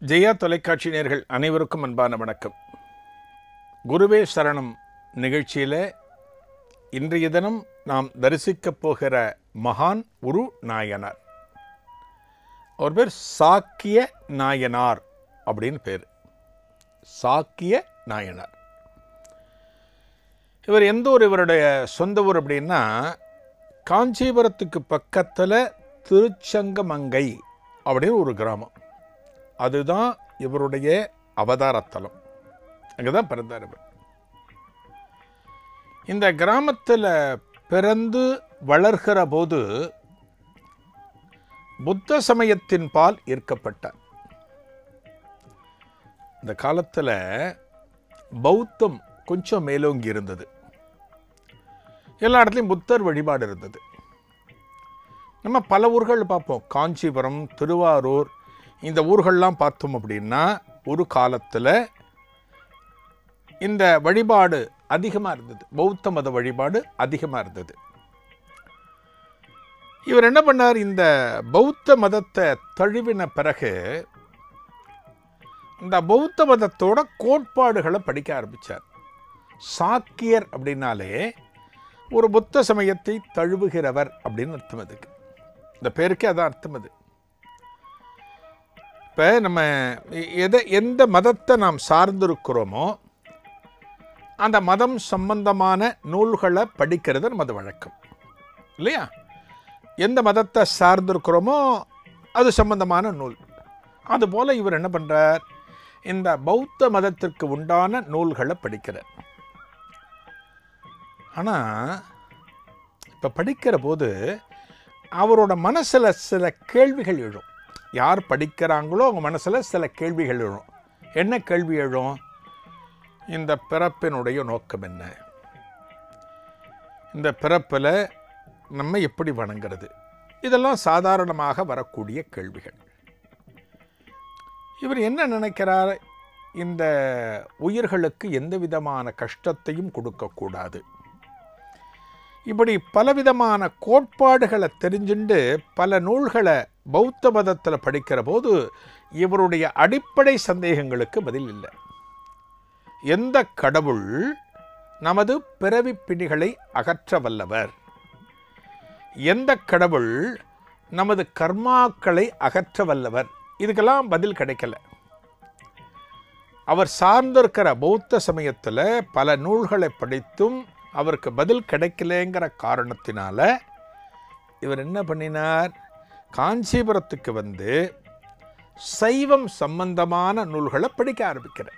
ஜெயா தொலைக்காட்சி நேர்கள் அனைவருக்கும் அன்பான வணக்கம் குருவே சரணம் நிகழ்ச்சியில் இன்றைய தினம் நாம் தரிசிக்கப் போகிற மகான் குரு நாயனார் அவர் பேர் சாக்கிய நாயனார் அப்படின்னு பேர் சாக்கிய நாயனார் இவர் எந்த ஊர் இவருடைய சொந்த ஊர் அப்படின்னா காஞ்சிபுரத்துக்கு பக்கத்தில் திருச்சங்கமங்கை அப்படின்னு ஒரு கிராமம் அதுதான் இவருடைய அவதாரத்தலம் அங்கே தான் பிறந்தார் இவர் இந்த கிராமத்தில் பிறந்து வளர்கிற போது புத்த சமயத்தின் பால் ஈர்க்கப்பட்டார் இந்த காலத்தில் பௌத்தம் கொஞ்சம் மேலோங்கி இருந்தது எல்லா இடத்துலையும் புத்தர் வழிபாடு இருந்தது நம்ம பல ஊர்கள் பார்ப்போம் காஞ்சிபுரம் திருவாரூர் இந்த ஊர்கள்லாம் பார்த்தோம் அப்படின்னா ஒரு காலத்தில் இந்த வழிபாடு அதிகமாக இருந்தது பௌத்த மத வழிபாடு அதிகமாக இருந்தது இவர் என்ன பண்ணார் இந்த பௌத்த மதத்தை தழுவின பிறகு இந்த பௌத்த மதத்தோட கோட்பாடுகளை படிக்க ஆரம்பித்தார் சாக்கியர் அப்படின்னாலே ஒரு புத்த சமயத்தை தழுவுகிறவர் அப்படின்னு அர்த்தம் அதுக்கு இந்த பேருக்கே அதான் அர்த்தம் அது இப்போ நம்ம எதை எந்த மதத்தை நாம் சார்ந்திருக்கிறோமோ அந்த மதம் சம்பந்தமான நூல்களை படிக்கிறது நமது வழக்கம் இல்லையா எந்த மதத்தை சார்ந்திருக்கிறோமோ அது சம்பந்தமான நூல் அதுபோல் இவர் என்ன பண்ணுறார் இந்த பௌத்த மதத்திற்கு உண்டான நூல்களை படிக்கிறார் ஆனால் இப்போ படிக்கிற போது அவரோட மனசில் சில கேள்விகள் எழும் யார் படிக்கிறாங்களோ அவங்க மனசில் சில கேள்விகள் எழும் என்ன கேள்வி எழும் இந்த பிறப்பினுடைய நோக்கம் என்ன இந்த பிறப்பில் நம்ம எப்படி வணங்குறது இதெல்லாம் சாதாரணமாக வரக்கூடிய கேள்விகள் இவர் என்ன நினைக்கிறார் இந்த உயிர்களுக்கு எந்த விதமான கஷ்டத்தையும் கொடுக்கக்கூடாது இப்படி பலவிதமான கோட்பாடுகளை தெரிஞ்சுண்டு பல நூல்களை பௌத்த மதத்தில் படிக்கிற போது இவருடைய அடிப்படை சந்தேகங்களுக்கு பதில் இல்லை எந்த கடவுள் நமது பிறவி பிணிகளை அகற்ற வல்லவர் எந்த கடவுள் நமது கர்மாக்களை அகற்ற வல்லவர் இதுக்கெல்லாம் பதில் கிடைக்கல அவர் சார்ந்திருக்கிற பௌத்த சமயத்தில் பல நூல்களை படித்தும் அவருக்கு பதில் கிடைக்கலங்கிற காரணத்தினால இவர் என்ன பண்ணினார் காஞ்சிபுரத்துக்கு வந்து சைவம் சம்பந்தமான நூல்களை படிக்க ஆரம்பிக்கிறார்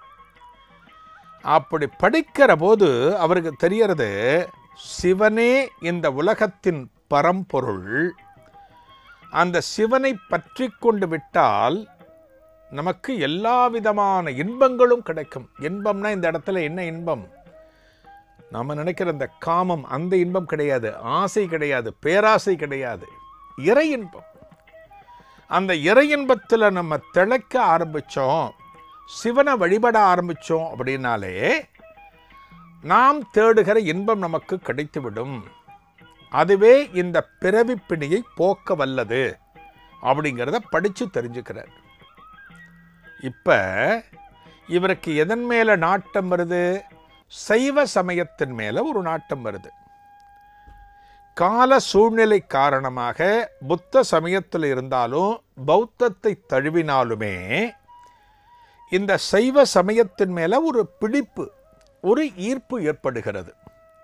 அப்படி படிக்கிற போது அவருக்கு தெரியறது சிவனே இந்த உலகத்தின் பரம்பொருள் அந்த சிவனை பற்றி கொண்டு விட்டால் நமக்கு எல்லா விதமான இன்பங்களும் கிடைக்கும் இன்பம்னா இந்த இடத்துல என்ன இன்பம் நாம் நினைக்கிற இந்த காமம் அந்த இன்பம் கிடையாது ஆசை கிடையாது பேராசை கிடையாது இறை இன்பம் அந்த இறை இன்பத்தில் நம்ம திளைக்க ஆரம்பித்தோம் சிவனை வழிபட ஆரம்பித்தோம் அப்படின்னாலே நாம் தேடுகிற இன்பம் நமக்கு கிடைத்துவிடும் அதுவே இந்த பிறவி பிணியை போக்க வல்லது அப்படிங்கிறத படித்து தெரிஞ்சுக்கிறார் இப்போ இவருக்கு எதன் மேலே நாட்டம் வருது சைவ சமயத்தின் மேலே ஒரு நாட்டம் வருது கால சூழ்நிலை காரணமாக புத்த சமயத்தில் இருந்தாலும் பௌத்தத்தை தழுவினாலுமே இந்த சைவ சமயத்தின் மேலே ஒரு பிடிப்பு ஒரு ஈர்ப்பு ஏற்படுகிறது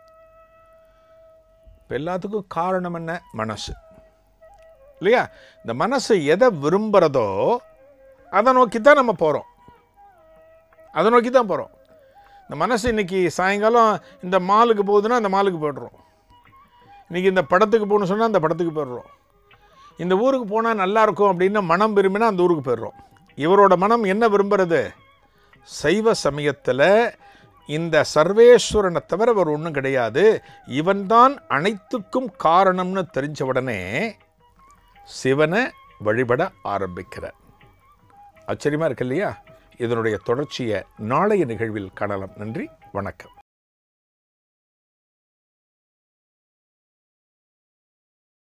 இப்போ எல்லாத்துக்கும் காரணம் என்ன மனசு இல்லையா இந்த மனசு எதை விரும்புகிறதோ அதை நோக்கி தான் நம்ம போகிறோம் அதை நோக்கி தான் போகிறோம் இந்த மனசு இன்னைக்கு சாயங்காலம் இந்த மாலுக்கு போகுதுன்னா அந்த மாலுக்கு போய்டுறோம் இன்றைக்கி இந்த படத்துக்கு போகணும்னு சொன்னால் அந்த படத்துக்கு போயிடுறோம் இந்த ஊருக்கு போனால் நல்லா இருக்கும் அப்படின்னு மனம் விரும்பினா அந்த ஊருக்கு போயிடுறோம் இவரோட மனம் என்ன விரும்புறது சைவ சமயத்தில் இந்த சர்வேஸ்வரனை தவிர அவர் ஒன்றும் கிடையாது இவன்தான் அனைத்துக்கும் காரணம்னு தெரிஞ்ச உடனே சிவனை வழிபட ஆரம்பிக்கிறார் ஆச்சரியமாக இருக்கு இல்லையா இதனுடைய தொடர்ச்சியை நாளைய நிகழ்வில் காணலாம் நன்றி வணக்கம்